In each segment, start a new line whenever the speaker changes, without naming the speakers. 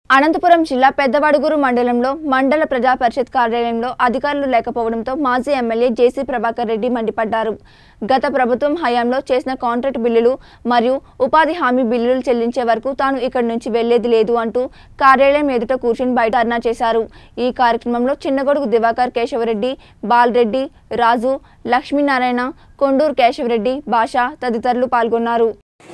అనంతపురం జిల్లా పెద్దవడుగురు మండలంలో మండల ప్రజా పరిషత్ కార్యాలయంలో అధికారులు లేకపోవడంతో మాజీ ఎమ్మెల్యే జేసీ ప్రభాకర్ రెడ్డి మండిపడ్డారు గత ప్రభుత్వం హయాంలో చేసిన కాంట్రాక్ట్ బిల్లులు మరియు ఉపాధి హామీ బిల్లులు చెల్లించే వరకు తాను ఇక్కడి నుంచి వెళ్లేది లేదు అంటూ కార్యాలయం ఎదుట కూర్చుని బయట ధర్నా చేశారు ఈ కార్యక్రమంలో చిన్నగొడుగు దివాకర్ కేశవరెడ్డి బాలరెడ్డి రాజు లక్ష్మీనారాయణ కొండూరు కేశవరెడ్డి భాష తదితరులు పాల్గొన్నారు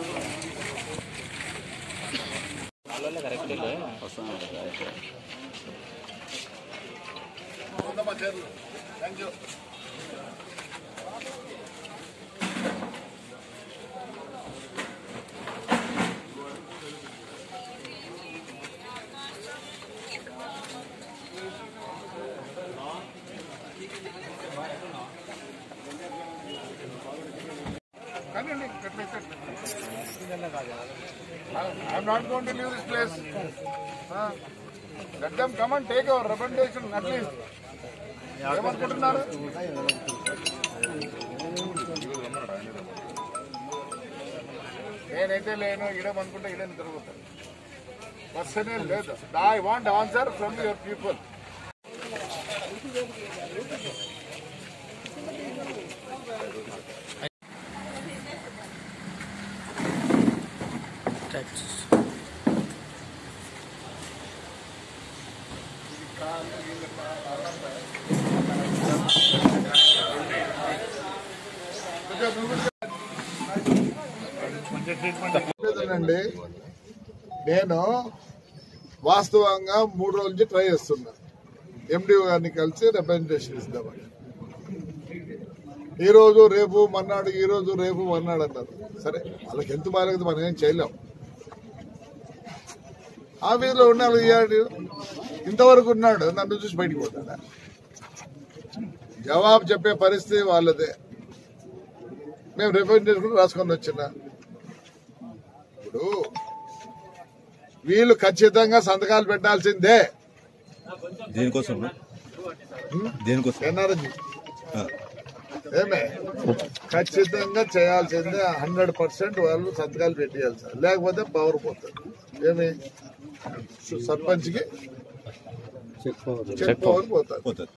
కానివ్వండి ఎట్లయితే I'm not going to leave this place let them come and take our representation at least ఏమనుకుంటున్నారు నేనైతే లేను ఇడమనుకుంటే ఇడని తిరుగుతాను క్వశ్చనే లేదు I want answer from your people లేదండి నేను వాస్తవంగా మూడు రోజుల నుంచి ట్రై చేస్తున్నా ఎండిఓ గారిని కలిసి రిప్రజెంటేషన్ ఇద్దామని ఈ రోజు రేపు మన్నాడు ఈ రోజు రేపు మన్నాడు అన్నారు సరే వాళ్ళకి ఎంత బాగాలేదు మనం ఏం చేయలేం ఆఫీసులో ఉన్నాడు ఇయ్యాడు ఇంతవరకు ఉన్నాడు నన్ను చూసి బయటికి పోతాడా జవాబు చెప్పే పరిస్థితి వాళ్ళదే మేము రిప్రజెంటేషన్ కూడా రాసుకొని వచ్చినా ఇప్పుడు వీళ్ళు ఖచ్చితంగా సంతకాలు పెట్టాల్సిందే
దేనికోసం దేనికోసం
ఎన్ఆర్జీ
ఆ,
ఏమే ఖచ్చితంగా చేయాల్సిందే హండ్రెడ్ పర్సెంట్ వాళ్ళు సంతకాలు పెట్టేయాలి సార్ లేకపోతే పవర్ పోతుంది ఏమి సర్పంచ్కి చెక్ పవర్ పోతుంది
పోతుంది